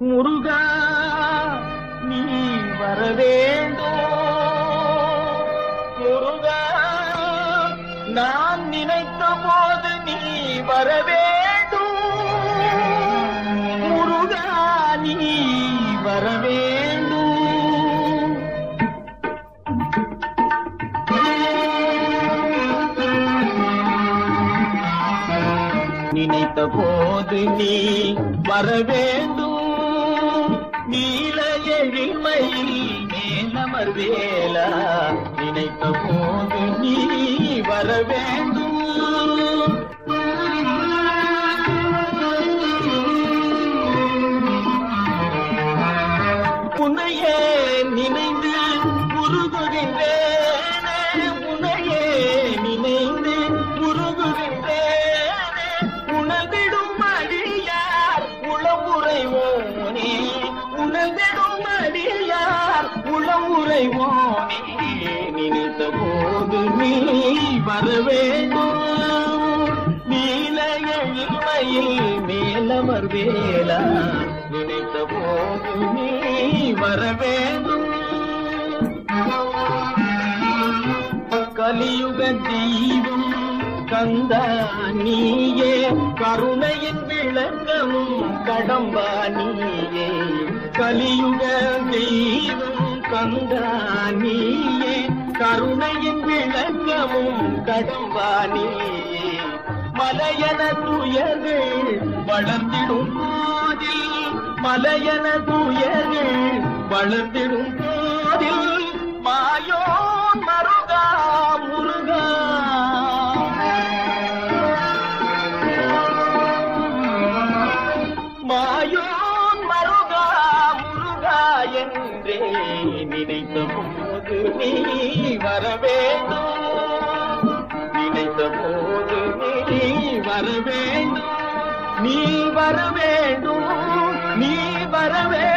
முருகா நீ வர வேண்டும் முருகா நான் நினைத்த போது நீ வர வேண்டும் முருகா நீ வர வேண்டும் நினைத்த போது நீ வர வேண்டும் நீல எழில்மையில் மேலமர் வேலா நினைத்த போது நீ வர வேண்டும் உன்னையே நினைந்து உருகுகின்றேனே உன்னையே நினைந்து உருகுகின்றேனே உணர்ந்திடும் அடியார் உளமுறைவோனே உணர்ந்திடும் அடியார் உளமுறைவோனே நினைத்த போது நீ வர வேண்டும் நீல எழில்மையில் மேலமர் வேலா நினைத்த போது நீ வர வேண்டும் கலியுக தெய்வம் கந்தா நீயே கருணையின் விளக்கமும் கடம்பா நீயே கலியுக தெய்வம் கந்தா நீயே கருணையின் விளக்கமும் கடம்பா நீயே மலையன துயர்கள் வளர்ந்திடும் போதில் மலையன துயர்கள் வளர்ந்திடும் போதில் மாயோ மருகா முருகா மாயோன் மருகா முருகா என்றே நினைத்த போது நீ வர வேண்டும் நினைத்த போது நீ வர வேண்டும் நீ வர வேண்டும் நீ வர வேண்டும்